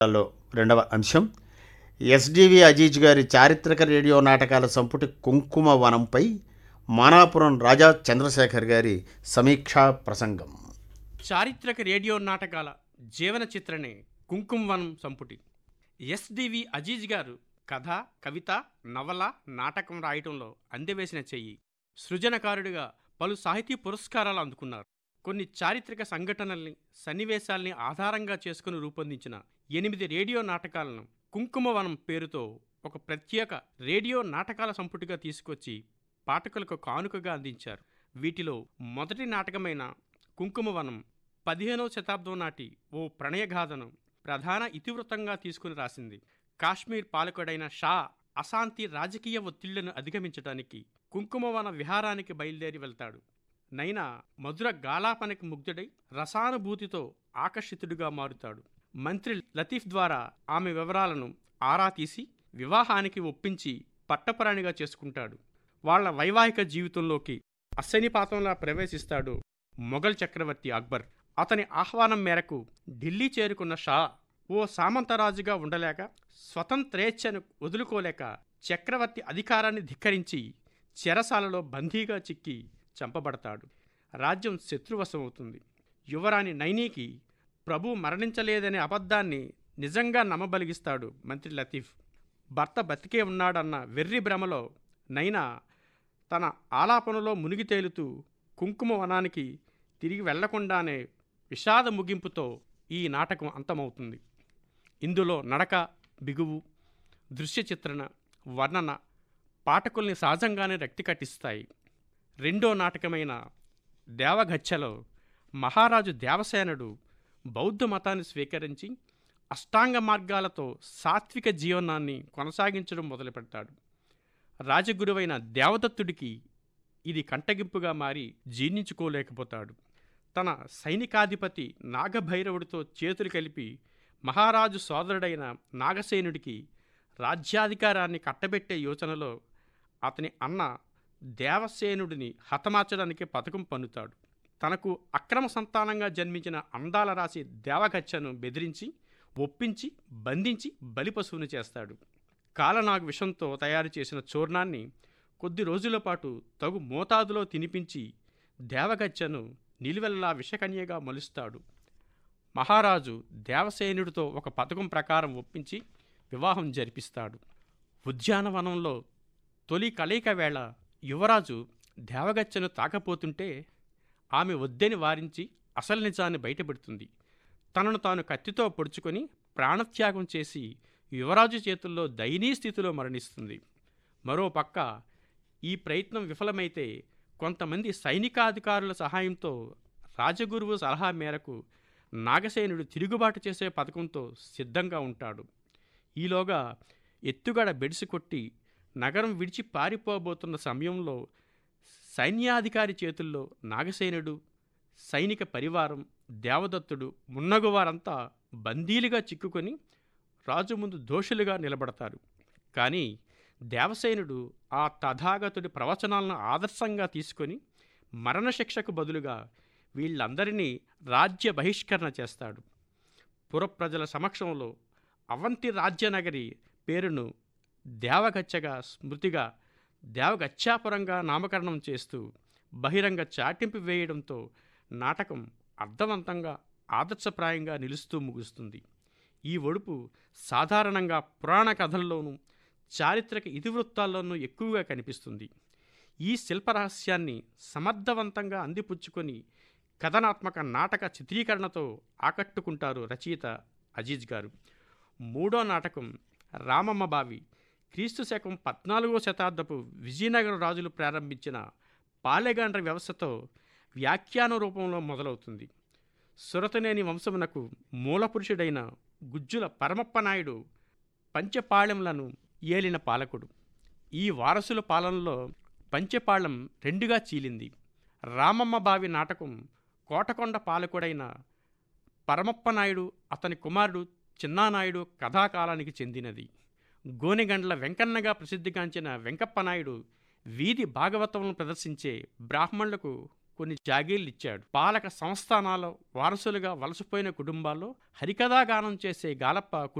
లో రెండవ అంశం ఎస్డివి అజీజ్ గారి చారిత్రక రేడియో నాటకాల సంపుటి కుంకుమ వనంపై మానాపురం రాజా చంద్రశేఖర్ గారి సమీక్షా ప్రసంగం చారిత్రక రేడియో నాటకాల జీవన చిత్రణే కుంకుమవనం సంపుటి ఎస్డివి అజీజ్ గారు కథ కవిత నవల నాటకం రాయటంలో అందవేసిన చెయ్యి సృజనకారుడిగా పలు సాహితీ పురస్కారాలు అందుకున్నారు కొన్ని చారిత్రక సంఘటనల్ని సన్నివేశాల్ని ఆధారంగా చేసుకుని రూపొందించిన ఎనిమిది రేడియో నాటకాలను కుంకుమవనం పేరుతో ఒక ప్రత్యేక రేడియో నాటకాల సంపుటిగా తీసుకొచ్చి పాఠకులకు కానుకగా అందించారు వీటిలో మొదటి నాటకమైన కుంకుమవనం పదిహేనవ శతాబ్దం నాటి ఓ ప్రణయగాథను ప్రధాన ఇతివృత్తంగా తీసుకుని రాసింది కాశ్మీర్ పాలకుడైన షా అశాంతి రాజకీయ ఒత్తిళ్లను అధిగమించడానికి కుంకుమవన విహారానికి బయలుదేరి వెళ్తాడు నైనా మధుర గాలాపనకి ముగ్ధుడై రసానుభూతితో ఆకర్షితుడిగా మారుతాడు మంత్రి లతీఫ్ ద్వారా ఆమె వివరాలను ఆరా తీసి వివాహానికి ఒప్పించి పట్టపరాణిగా చేసుకుంటాడు వాళ్ళ వైవాహిక జీవితంలోకి అశ్వనిపాతంలా ప్రవేశిస్తాడు మొఘల్ చక్రవర్తి అక్బర్ అతని ఆహ్వానం మేరకు ఢిల్లీ చేరుకున్న షా ఓ సామంతరాజుగా ఉండలేక స్వతంత్రేచ్ఛను వదులుకోలేక చక్రవర్తి అధికారాన్ని ధిక్కరించి చెరసాలలో బందీగా చిక్కి చంపబడతాడు రాజ్యం శత్రువశమవుతుంది యువరాణి నైనీకి ప్రభు మరణించలేదనే అబద్ధాన్ని నిజంగా నమ్మబలిగిస్తాడు మంత్రి లతీఫ్ భర్త బతికే ఉన్నాడన్న వెర్రి భ్రమలో నైనా తన ఆలాపనలో మునిగి తేలుతూ కుంకుమ వనానికి తిరిగి వెళ్లకుండానే విషాద ముగింపుతో ఈ నాటకం అంతమవుతుంది ఇందులో నడక బిగువు దృశ్య చిత్రణ వర్ణన పాఠకుల్ని సహజంగానే రక్తి కట్టిస్తాయి రెండో నాటకమైన దేవగచ్చలో మహారాజు దేవసేనుడు బౌద్ధ మతాన్ని స్వీకరించి అష్టాంగ మార్గాలతో సాత్విక జీవనాన్ని కొనసాగించడం మొదలుపెడతాడు రాజగురువైన దేవదత్తుడికి ఇది కంటగింపుగా మారి జీర్ణించుకోలేకపోతాడు తన సైనికాధిపతి నాగభైరవుడితో చేతులు కలిపి మహారాజు సోదరుడైన నాగసేనుడికి రాజ్యాధికారాన్ని కట్టబెట్టే యోచనలో అతని అన్న దేవసేనుడిని హతమార్చడానికి పథకం పన్నుతాడు తనకు అక్రమ సంతానంగా జన్మించిన అందాల రాశి దేవగచ్చను బెదిరించి ఒప్పించి బంధించి బలిపశువుని చేస్తాడు కాలనాగు విషంతో తయారు చేసిన చూర్ణాన్ని కొద్ది రోజుల పాటు తగు మోతాదులో తినిపించి దేవగచ్చను నిలువెల్లా విషకన్యగా మలుస్తాడు మహారాజు దేవసేనుడితో ఒక పథకం ప్రకారం ఒప్పించి వివాహం జరిపిస్తాడు ఉద్యానవనంలో తొలి కలయిక వేళ యువరాజు దేవగచ్చను తాకపోతుంటే ఆమె వద్దని వారించి అసలు నిజాన్ని బయటపెడుతుంది తనను తాను కత్తితో పొడుచుకొని ప్రాణత్యాగం చేసి యువరాజు చేతుల్లో దయనీయ స్థితిలో మరణిస్తుంది మరోపక్క ఈ ప్రయత్నం విఫలమైతే కొంతమంది సైనికాధికారుల సహాయంతో రాజగురువు సలహా మేరకు నాగసేనుడు తిరుగుబాటు చేసే పథకంతో సిద్ధంగా ఉంటాడు ఈలోగా ఎత్తుగడ బెడిసి కొట్టి నగరం విడిచి పారిపోబోతున్న సమయంలో సైన్యాధికారి చేతుల్లో నాగసేనుడు సైనిక పరివారం దేవదత్తుడు మున్నగువారంతా బందీలుగా చిక్కుకొని రాజు ముందు దోషులుగా నిలబడతారు కానీ దేవసేనుడు ఆ తథాగతుడి ప్రవచనాలను ఆదర్శంగా తీసుకొని మరణశిక్షకు బదులుగా వీళ్ళందరినీ రాజ్య బహిష్కరణ చేస్తాడు పురప్రజల సమక్షంలో అవంతి రాజ్యనగరి పేరును దేవగచ్చగా స్మృతిగా దేవగచ్చాపురంగా నామకరణం చేస్తూ బహిరంగ చాటింపు వేయడంతో నాటకం అర్థవంతంగా ఆదర్శప్రాయంగా నిలుస్తూ ముగుస్తుంది ఈ ఒడుపు సాధారణంగా పురాణ కథల్లోనూ చారిత్రక ఇతివృత్తాల్లోనూ ఎక్కువగా కనిపిస్తుంది ఈ శిల్పరహస్యాన్ని సమర్థవంతంగా అందిపుచ్చుకొని కథనాత్మక నాటక చిత్రీకరణతో ఆకట్టుకుంటారు రచయిత అజీజ్ గారు మూడో నాటకం రామమ్మ బావి క్రీస్తు శకం పద్నాలుగో శతాబ్దపు విజయనగర రాజులు ప్రారంభించిన పాలెగాండ్ర వ్యవస్థతో వ్యాఖ్యాన రూపంలో మొదలవుతుంది సురతనేని వంశమునకు మూలపురుషుడైన గుజ్జుల పరమప్ప నాయుడు పంచపాళెంలను ఏలిన పాలకుడు ఈ వారసుల పాలనలో పంచపాళెం రెండుగా చీలింది రామమ్మ బావి నాటకం కోటకొండ పాలకుడైన పరమప్ప నాయుడు అతని కుమారుడు చిన్నానాయుడు కథాకాలానికి చెందినది గోనెగండ్ల వెంకన్నగా ప్రసిద్ధిగాంచిన వెంకప్ప నాయుడు వీధి భాగవతములను ప్రదర్శించే బ్రాహ్మణులకు కొన్ని జాగీర్లు ఇచ్చాడు పాలక సంస్థానాల్లో వారసులుగా వలసపోయిన కుటుంబాల్లో హరికథా గానం చేసే గాలప్ప